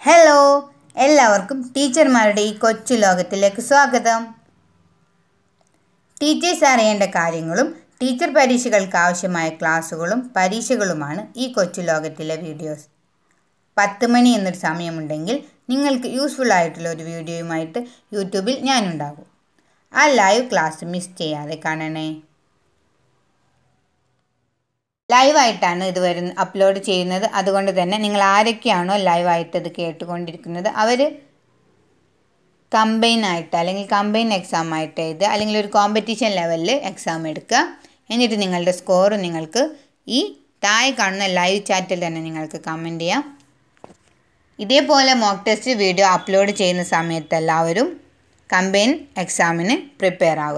hello എല്ലാവർക്കും ടീച്ചർമാരുടെ ഈ കൊച്ചു ലോകത്തിലേക്ക് സ്വാഗതം ടീച്ചേഴ്സ് അറിയേണ്ട കാര്യങ്ങളും ടീച്ചർ പരീക്ഷകൾക്ക് ആവശ്യമായ ക്ലാസ്സുകളും പരീക്ഷകളുമാണ് ഈ കൊച്ചു ലോകത്തിലെ വീഡിയോസ് പത്ത് മണി എന്നൊരു സമയമുണ്ടെങ്കിൽ നിങ്ങൾക്ക് യൂസ്ഫുൾ ആയിട്ടുള്ള ഒരു വീഡിയോയുമായിട്ട് യൂട്യൂബിൽ ഞാനുണ്ടാകും ആ ലൈവ് ക്ലാസ് മിസ് ചെയ്യാതെ കാണണേ ലൈവായിട്ടാണ് ഇത് വരുന്ന അപ്ലോഡ് ചെയ്യുന്നത് അതുകൊണ്ട് തന്നെ നിങ്ങൾ ആരൊക്കെയാണോ ലൈവായിട്ട് ഇത് കേട്ടുകൊണ്ടിരിക്കുന്നത് അവർ കമ്പൈൻ ആയിട്ട് അല്ലെങ്കിൽ കമ്പൈൻ എക്സാം ആയിട്ട് എഴുതുക അല്ലെങ്കിൽ ഒരു കോമ്പറ്റീഷൻ ലെവലിൽ എക്സാം എടുക്കുക എന്നിട്ട് നിങ്ങളുടെ സ്കോർ നിങ്ങൾക്ക് ഈ താഴെ കാണുന്ന ലൈവ് ചാറ്റിൽ തന്നെ നിങ്ങൾക്ക് കമൻറ്റ് ചെയ്യാം ഇതേപോലെ മോക്ക് ടെസ്റ്റ് വീഡിയോ അപ്ലോഡ് ചെയ്യുന്ന സമയത്ത് എല്ലാവരും കമ്പൈൻ എക്സാമിന് പ്രിപ്പയർ ആവുക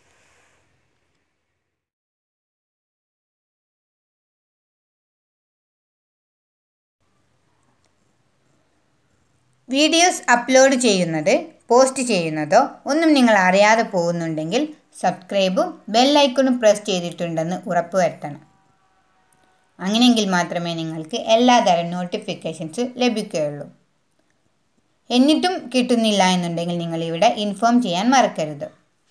വീഡിയോസ് അപ്ലോഡ് ചെയ്യുന്നത് പോസ്റ്റ് ചെയ്യുന്നതോ ഒന്നും നിങ്ങൾ അറിയാതെ പോകുന്നുണ്ടെങ്കിൽ സബ്സ്ക്രൈബും ബെല്ലൈക്കണും പ്രസ് ചെയ്തിട്ടുണ്ടെന്ന് ഉറപ്പുവരുത്തണം അങ്ങനെയെങ്കിൽ മാത്രമേ നിങ്ങൾക്ക് എല്ലാതരം നോട്ടിഫിക്കേഷൻസ് ലഭിക്കുകയുള്ളൂ എന്നിട്ടും കിട്ടുന്നില്ല എന്നുണ്ടെങ്കിൽ നിങ്ങൾ ഇവിടെ ഇൻഫോം ചെയ്യാൻ മറക്കരുത്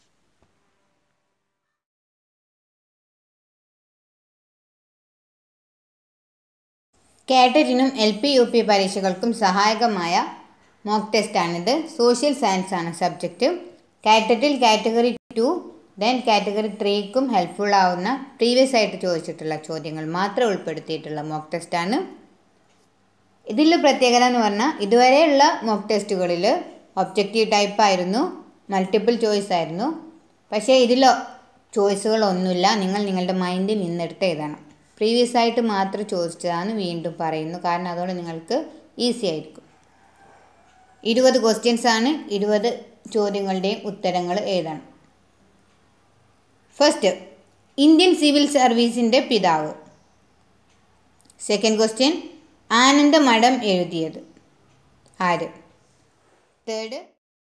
കാറ്ററ്റിനും എൽ പി യു പി പരീക്ഷകൾക്കും സഹായകമായ മോക്ക് ടെസ്റ്റാണിത് സോഷ്യൽ സയൻസ് ആണ് സബ്ജക്റ്റ് കാറ്ററ്റിൽ കാറ്റഗറി ടു ദെൻ കാറ്റഗറി ത്രീക്കും ഹെൽപ്ഫുൾ ആവുന്ന പ്രീവിയസ് ആയിട്ട് ചോദിച്ചിട്ടുള്ള ചോദ്യങ്ങൾ മാത്രം ഉൾപ്പെടുത്തിയിട്ടുള്ള മോക്ക് ടെസ്റ്റാണ് ഇതിൽ പ്രത്യേകത എന്ന് പറഞ്ഞാൽ ഇതുവരെയുള്ള മോക്ക് ടെസ്റ്റുകളിൽ ഒബ്ജക്റ്റീവ് ടൈപ്പ് ആയിരുന്നു മൾട്ടിപ്പിൾ ചോയ്സ് ആയിരുന്നു പക്ഷേ ഇതിൽ ചോയ്സുകളൊന്നുമില്ല നിങ്ങൾ നിങ്ങളുടെ മൈൻഡിൽ നിന്നെടുത്ത് എഴുതണം പ്രീവിയസ് ആയിട്ട് മാത്രം ചോദിച്ചതാണ് വീണ്ടും പറയുന്നു കാരണം അതുകൊണ്ട് നിങ്ങൾക്ക് ഈസി ആയിരിക്കും ഇരുപത് ക്വസ്റ്റ്യൻസ് ആണ് ഇരുപത് ചോദ്യങ്ങളുടെയും ഉത്തരങ്ങൾ എഴുതണം ഫസ്റ്റ് ഇന്ത്യൻ സിവിൽ സർവീസിൻ്റെ പിതാവ് സെക്കൻഡ് ക്വസ്റ്റ്യൻ ആനന്ദ മഠം എഴുതിയത് ആര് തേർഡ്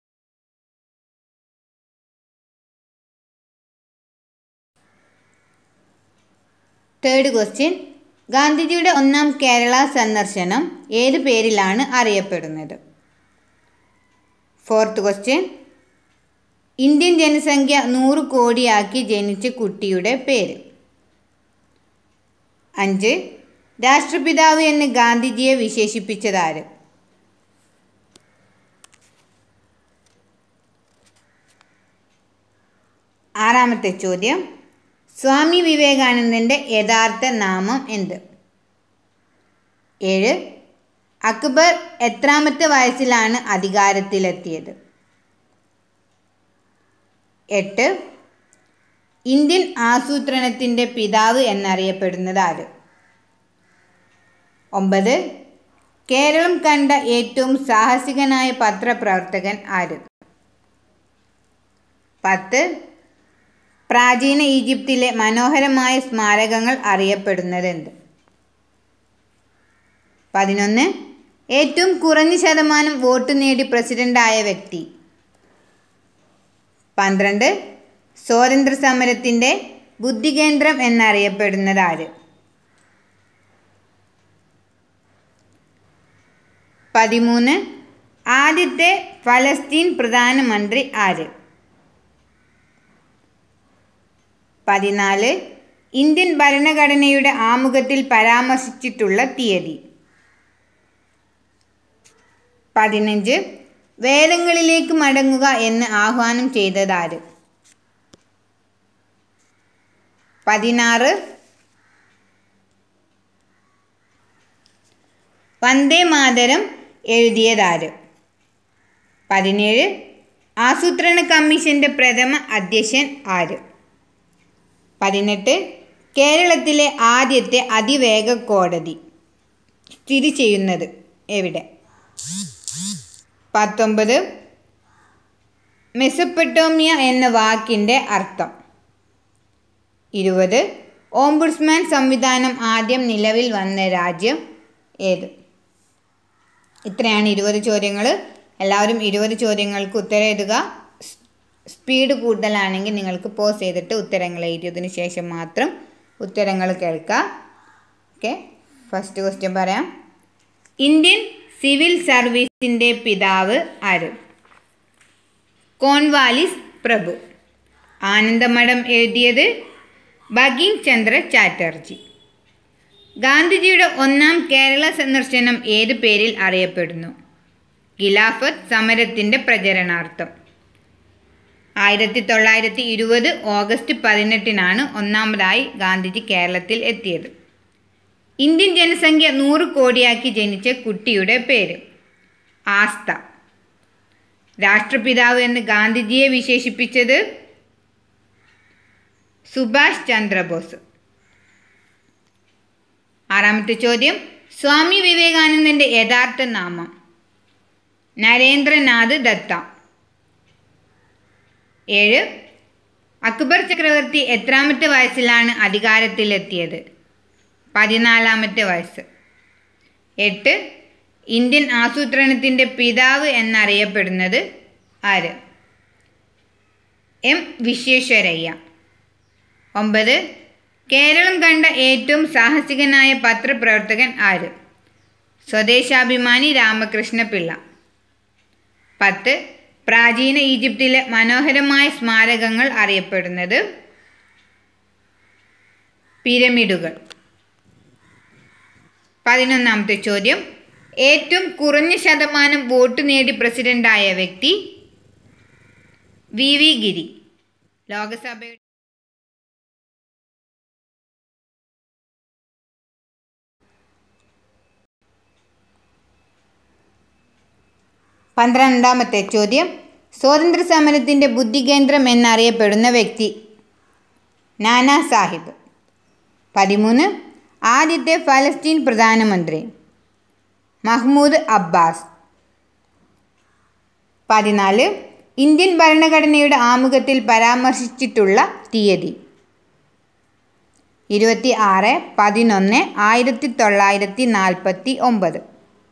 തേർഡ് ക്വസ്റ്റ്യൻ ഗാന്ധിജിയുടെ ഒന്നാം കേരള സന്ദർശനം ഏത് പേരിലാണ് അറിയപ്പെടുന്നത് ഫോർത്ത് ക്വസ്റ്റ്യൻ ഇന്ത്യൻ ജനസംഖ്യ നൂറ് കോടിയാക്കി ജനിച്ച കുട്ടിയുടെ പേര് അഞ്ച് രാഷ്ട്രപിതാവ് എന്ന് ഗാന്ധിജിയെ വിശേഷിപ്പിച്ചതാര് ആറാമത്തെ ചോദ്യം സ്വാമി വിവേകാനന്ദൻ്റെ യഥാർത്ഥ നാമം എന്ത് ഏഴ് അക്ബർ എത്രാമത്തെ വയസ്സിലാണ് അധികാരത്തിലെത്തിയത് എട്ട് ഇന്ത്യൻ ആസൂത്രണത്തിൻ്റെ പിതാവ് എന്നറിയപ്പെടുന്നത് ആര് ഒമ്പത് കേരളം കണ്ട ഏറ്റവും സാഹസികനായ പത്രപ്രവർത്തകൻ ആര് പത്ത് പ്രാചീന ഈജിപ്തിലെ മനോഹരമായ സ്മാരകങ്ങൾ അറിയപ്പെടുന്നതെന്ത് പതിനൊന്ന് ഏറ്റവും കുറഞ്ഞ ശതമാനം വോട്ട് നേടി പ്രസിഡൻ്റായ വ്യക്തി പന്ത്രണ്ട് സ്വാതന്ത്ര്യ സമരത്തിൻ്റെ ബുദ്ധികേന്ദ്രം എന്നറിയപ്പെടുന്നത് ആര് പതിമൂന്ന് ആദ്യത്തെ ഫലസ്തീൻ പ്രധാനമന്ത്രി ആര് പതിനാല് ഇന്ത്യൻ ഭരണഘടനയുടെ ആമുഖത്തിൽ പരാമർശിച്ചിട്ടുള്ള തീയതി പതിനഞ്ച് വേദങ്ങളിലേക്ക് മടങ്ങുക എന്ന് ആഹ്വാനം ചെയ്തതാര് പതിനാറ് വന്ദേ മാതരം എഴുതിയതാര് പതിനേഴ് ആസൂത്രണ കമ്മീഷൻ്റെ പ്രഥമ അധ്യക്ഷൻ ആര് പതിനെട്ട് കേരളത്തിലെ ആദ്യത്തെ അതിവേഗ കോടതി സ്ഥിതി ചെയ്യുന്നത് എവിടെ പത്തൊമ്പത് മെസ്സപ്പെട്ടോമിയ എന്ന വാക്കിൻ്റെ അർത്ഥം ഇരുപത് ഓംബുഡ്സ്മാൻ സംവിധാനം ആദ്യം നിലവിൽ വന്ന രാജ്യം ഏത് ഇത്രയാണ് ഇരുപത് ചോദ്യങ്ങൾ എല്ലാവരും ഇരുപത് ചോദ്യങ്ങൾക്ക് ഉത്തരം എഴുതുക സ്പീഡ് കൂടുതലാണെങ്കിൽ നിങ്ങൾക്ക് പോസ് ചെയ്തിട്ട് ഉത്തരങ്ങൾ എഴുതിയതിന് ശേഷം മാത്രം ഉത്തരങ്ങൾ കേൾക്കുക ഓക്കെ ഫസ്റ്റ് ക്വസ്റ്റ്യൻ പറയാം ഇന്ത്യൻ സിവിൽ സർവീസിൻ്റെ പിതാവ് ആര് കോൺവാലിസ് പ്രഭു ആനന്ദമഠം എഴുതിയത് ബഗീം ചന്ദ്ര ചാറ്റർജി ഗാന്ധിജിയുടെ ഒന്നാം കേരള സന്ദർശനം ഏത് പേരിൽ അറിയപ്പെടുന്നു ഖിലാഫത്ത് സമരത്തിൻ്റെ പ്രചരണാർത്ഥം ആയിരത്തി തൊള്ളായിരത്തി ഇരുപത് ഓഗസ്റ്റ് പതിനെട്ടിനാണ് ഒന്നാമതായി ഗാന്ധിജി കേരളത്തിൽ എത്തിയത് ഇന്ത്യൻ ജനസംഖ്യ നൂറ് കോടിയാക്കി ജനിച്ച കുട്ടിയുടെ പേര് ആസ്ത രാഷ്ട്രപിതാവ് എന്ന് ഗാന്ധിജിയെ വിശേഷിപ്പിച്ചത് സുഭാഷ് ചന്ദ്രബോസ് ആറാമത്തെ ചോദ്യം സ്വാമി വിവേകാനന്ദന്റെ യഥാർത്ഥ നാമം നരേന്ദ്രനാഥ് ദത്ത ഏഴ് അക്ബർ ചക്രവർത്തി എത്രാമത്തെ വയസ്സിലാണ് അധികാരത്തിലെത്തിയത് പതിനാലാമത്തെ വയസ്സ് എട്ട് ഇന്ത്യൻ ആസൂത്രണത്തിൻ്റെ പിതാവ് എന്നറിയപ്പെടുന്നത് ആര് എം വിശ്വേശ്വരയ്യ ഒമ്പത് കേരളം കണ്ട ഏറ്റവും സാഹസികനായ പത്രപ്രവർത്തകൻ ആര് സ്വദേശാഭിമാനി രാമകൃഷ്ണ പിള്ള പത്ത് പ്രാചീന ഈജിപ്തിലെ മനോഹരമായ സ്മാരകങ്ങൾ അറിയപ്പെടുന്നത് പിരമിഡുകൾ പതിനൊന്നാമത്തെ ചോദ്യം ഏറ്റവും കുറഞ്ഞ ശതമാനം വോട്ട് നേടി പ്രസിഡന്റായ വ്യക്തി വി വി ഗിരി ലോകസഭയുടെ പന്ത്രണ്ടാമത്തെ ചോദ്യം സ്വാതന്ത്ര്യ സമരത്തിൻ്റെ ബുദ്ധികേന്ദ്രം എന്നറിയപ്പെടുന്ന വ്യക്തി നാനാ സാഹിബ് പതിമൂന്ന് ആദ്യത്തെ ഫലസ്തീൻ പ്രധാനമന്ത്രി മഹ്മൂദ് അബ്ബാസ് പതിനാല് ഇന്ത്യൻ ഭരണഘടനയുടെ ആമുഖത്തിൽ പരാമർശിച്ചിട്ടുള്ള തീയതി ഇരുപത്തി ആറ് പതിനൊന്ന് ആയിരത്തി തൊള്ളായിരത്തി നാൽപ്പത്തി ഒമ്പത്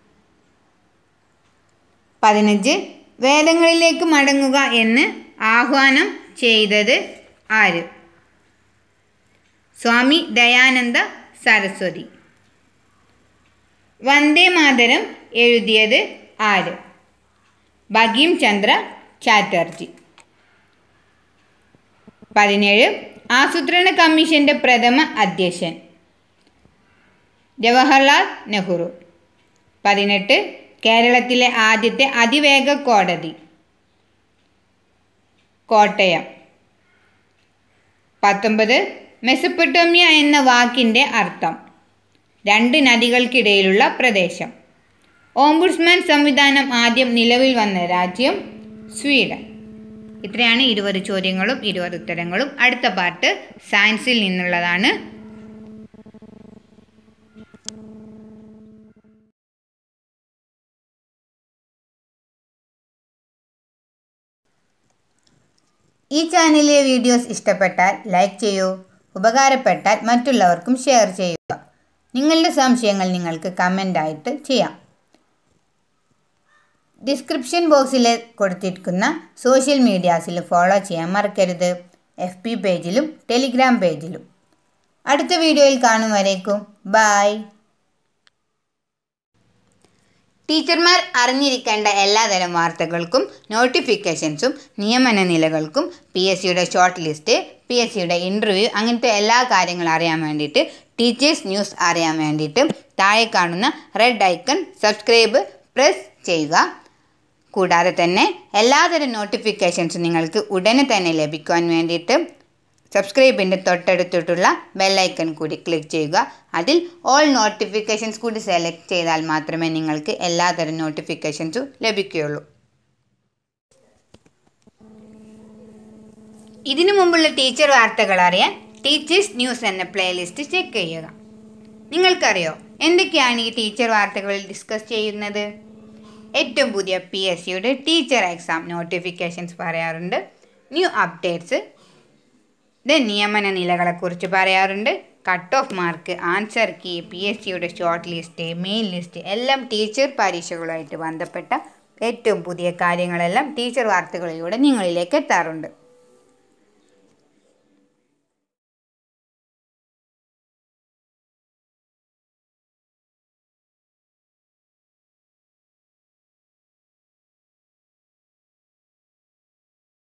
പതിനഞ്ച് വേദങ്ങളിലേക്ക് മടങ്ങുക എന്ന് ആഹ്വാനം ചെയ്തത് ആര് സ്വാമി ദയാനന്ദ സരസ്വതി വന്ദേ മാതരം എഴുതിയത് ആര് ബഗീം ചന്ദ്ര ചാറ്റർജി പതിനേഴ് ആസൂത്രണ കമ്മീഷന്റെ പ്രഥമ അധ്യക്ഷൻ ജവഹർലാൽ നെഹ്റു പതിനെട്ട് കേരളത്തിലെ ആദ്യത്തെ അതിവേഗ കോടതി കോട്ടയം പത്തൊമ്പത് മെസപ്പൊട്ടോമിയ എന്ന വാക്കിൻ്റെ അർത്ഥം രണ്ട് നദികൾക്കിടയിലുള്ള പ്രദേശം ഓംബുഡ്സ്മാൻ സംവിധാനം ആദ്യം നിലവിൽ വന്ന രാജ്യം സ്വീഡൻ ഇത്രയാണ് ഇരുപത് ചോദ്യങ്ങളും ഇരുപത് ഉത്തരങ്ങളും അടുത്ത പാർട്ട് സയൻസിൽ നിന്നുള്ളതാണ് ഈ ചാനലിലെ വീഡിയോസ് ഇഷ്ടപ്പെട്ടാൽ ലൈക്ക് ചെയ്യൂ ഉപകാരപ്പെട്ടാൽ മറ്റുള്ളവർക്കും ഷെയർ ചെയ്യുക നിങ്ങളുടെ സംശയങ്ങൾ നിങ്ങൾക്ക് കമൻ്റായിട്ട് ചെയ്യാം ഡിസ്ക്രിപ്ഷൻ ബോക്സിൽ കൊടുത്തിരിക്കുന്ന സോഷ്യൽ മീഡിയാസിൽ ഫോളോ ചെയ്യാൻ മറക്കരുത് എഫ് പി പേജിലും ടെലിഗ്രാം പേജിലും അടുത്ത വീഡിയോയിൽ കാണും വരേക്കും ബായ് ടീച്ചർമാർ അറിഞ്ഞിരിക്കേണ്ട എല്ലാതരം വാർത്തകൾക്കും നോട്ടിഫിക്കേഷൻസും നിയമന നിലകൾക്കും പി എസ് സിയുടെ ഷോർട്ട് ലിസ്റ്റ് പി എസ് സിയുടെ ഇൻ്റർവ്യൂ അങ്ങനത്തെ എല്ലാ കാര്യങ്ങളും അറിയാൻ വേണ്ടിയിട്ട് ടീച്ചേഴ്സ് ന്യൂസ് അറിയാൻ വേണ്ടിയിട്ട് താഴെ കാണുന്ന റെഡ് ഐക്കൺ സബ്സ്ക്രൈബ് പ്രസ് ചെയ്യുക കൂടാതെ തന്നെ എല്ലാതരം നോട്ടിഫിക്കേഷൻസും നിങ്ങൾക്ക് ഉടനെ തന്നെ ലഭിക്കുവാൻ വേണ്ടിയിട്ട് സബ്സ്ക്രൈബിൻ്റെ തൊട്ടടുത്തിട്ടുള്ള ബെല്ലൈക്കൺ കൂടി ക്ലിക്ക് ചെയ്യുക അതിൽ ഓൾ നോട്ടിഫിക്കേഷൻസ് കൂടി സെലക്ട് ചെയ്താൽ മാത്രമേ നിങ്ങൾക്ക് എല്ലാതരം നോട്ടിഫിക്കേഷൻസും ലഭിക്കുകയുള്ളൂ ഇതിനു മുമ്പുള്ള ടീച്ചർ വാർത്തകൾ അറിയാൻ ടീച്ചേഴ്സ് ന്യൂസ് എന്ന പ്ലേലിസ്റ്റ് ചെക്ക് ചെയ്യുക നിങ്ങൾക്കറിയോ എന്തൊക്കെയാണ് ഈ ടീച്ചർ വാർത്തകളിൽ ഡിസ്കസ് ചെയ്യുന്നത് ഏറ്റവും പുതിയ പി എസ് സിയുടെ ടീച്ചർ എക്സാം നോട്ടിഫിക്കേഷൻസ് പറയാറുണ്ട് ന്യൂ അപ്ഡേറ്റ്സ് ദെൻ നിയമന നിലകളെക്കുറിച്ച് പറയാറുണ്ട് cut off mark answer key P S സിയുടെ ഷോർട്ട് ലിസ്റ്റ് മെയിൻ ലിസ്റ്റ് എല്ലാം ടീച്ചർ പരീക്ഷകളുമായിട്ട് ബന്ധപ്പെട്ട ഏറ്റവും പുതിയ കാര്യങ്ങളെല്ലാം ടീച്ചർ വാർത്തകളിലൂടെ നിങ്ങളിലേക്ക് എത്താറുണ്ട്